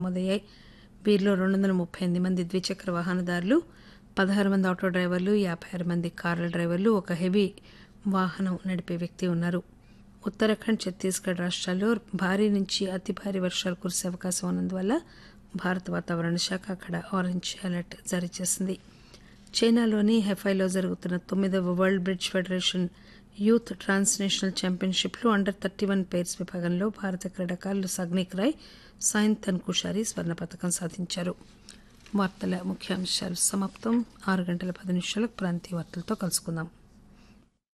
నమోదయ్యాయి వీరిలో రెండు వందల ముప్పై ఎనిమిది మంది ద్విచక్ర వాహనదారులు పదహారు మంది ఆటో డ్రైవర్లు యాభై ఆరు మంది కార్ల డ్రైవర్లు ఒక హెవీ వాహనం నడిపే వ్యక్తి ఉన్నారు ఉత్తరాఖండ్ ఛత్తీస్గఢ్ రాష్ట్రాల్లో భారీ నుంచి అతి భారీ వర్షాలు కురిసే అవకాశం ఉన్నందువల్ల భారత వాతావరణ శాఖ అక్కడ ఆరెంజ్ అలర్ట్ జారీ చేసింది చైనాలోని హెఫైలో జరుగుతున్న తొమ్మిదవ world bridge federation youth transnational ఛాంపియన్షిప్లో అండర్ థర్టీ వన్ పేర్స్ విభాగంలో భారత క్రీడాకారులు సగ్నిక్ రాయ్ సాయంతన్ కుషారి స్వర్ణ పథకం సాధించారు వార్తల ముఖ్యాంశాలు సమాప్తం ఆరు గంటల పది నిమిషాలకు ప్రాంతీయ వార్తలతో కలుసుకుందాం